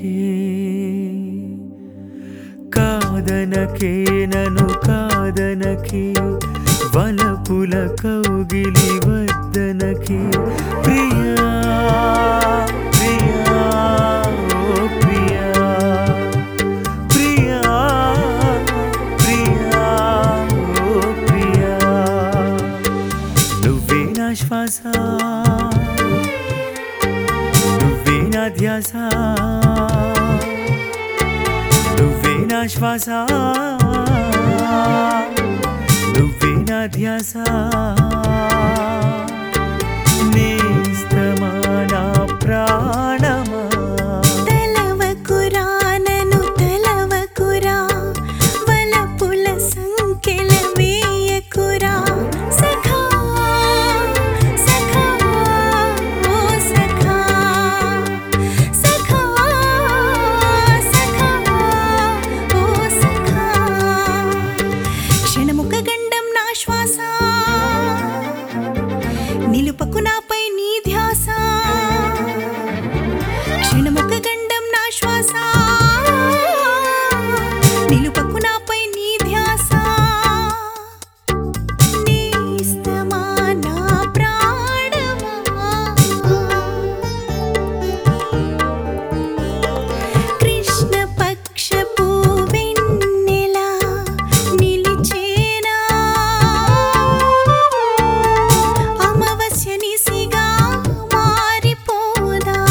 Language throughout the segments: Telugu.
కాదనకే కాదనకే నను కాదనకే వలపుల కౌగిలి వద్దనకే ప్రియా ప్రియా ఓ ప్రియా ప్రియా ప్రియా ఓ ప్రియా నువ్వే నా శ్వాస నువ్వే నా ధ్యాస నువ్వే నా శ్వాస నువ్వే నా ధ్యాస నేస్తమా నా ప్రాణమా తలవకురా నను తలవకురా వలపుల సంకెల వేయకురా సఖా సఖా ఓ సఖా సఖా సఖా ఓ సఖా క్షణముక గండం నా శ్వాస నిలుపకు నాపై నీ ధ్యాస క్షణముక గండం నా శ్వాస నిలుపకు నాపై నీ ధ్యాస నేస్తమా నా ప్రాణమా కృష్ణ పక్షపు వెన్నెల నిలిచేనా అమావాస్య నిసిగా మారిపోదా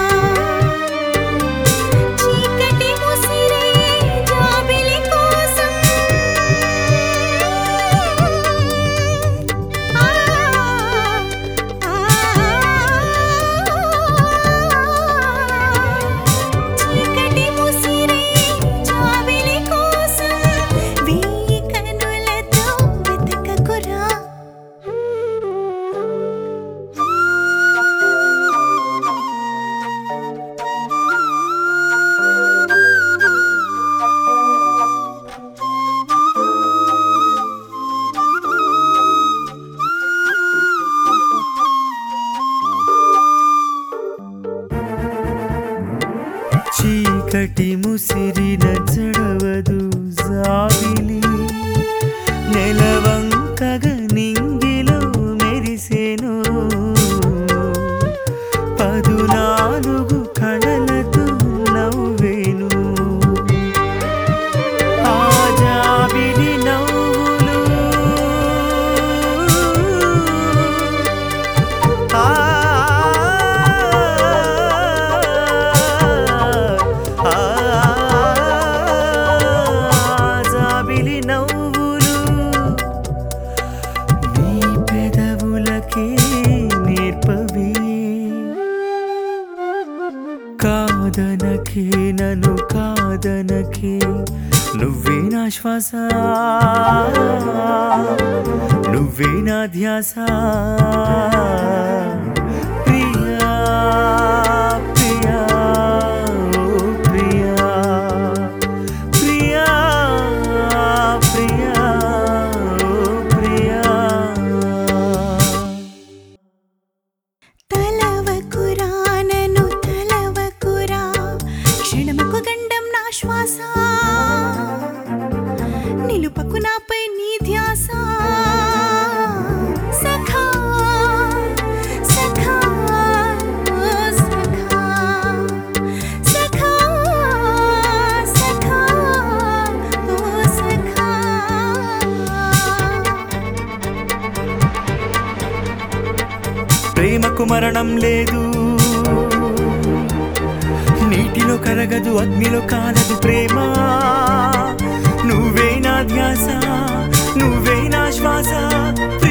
చీకటి ముసిరే జాబిలి కోసం ఆ చీకటి ముసిరే జాబిలి కోసం వెయ్యి కనులతో వెతకకురా చీకటి ముసిరిన చడవదు జాబిలి నెలవంకగ నింగిలో మెరిసెను పదునాలుగు కళలతో నవ్వేను ఆ జాబిలి నవ్వులు ఆ ఆ జాబిలి నవ్వులు నీ పెదవులకే నేర్పవే కాదనకే నన్ను కాదనకే నువ్వే నా శ్వాస నువ్వే నా ధ్యాస ప్రియా ప్రియా ఓ ప్రియా ప్రియా ప్రియా ఓ ప్రియా తలవకురా నను తలవకురా క్షణముకు గండం నా శ్వాస నిలుపకు నాపై నీ ధ్యాస సఖా సఖా ఓ సఖా సఖా సఖా ఓ సఖా ప్రేమకు మరణం లేదు నీటిలో కరగదు అగ్నిలో కాలదు ప్రేమ నువ్వే నా ధ్యాస నువ్వే నా శ్వాస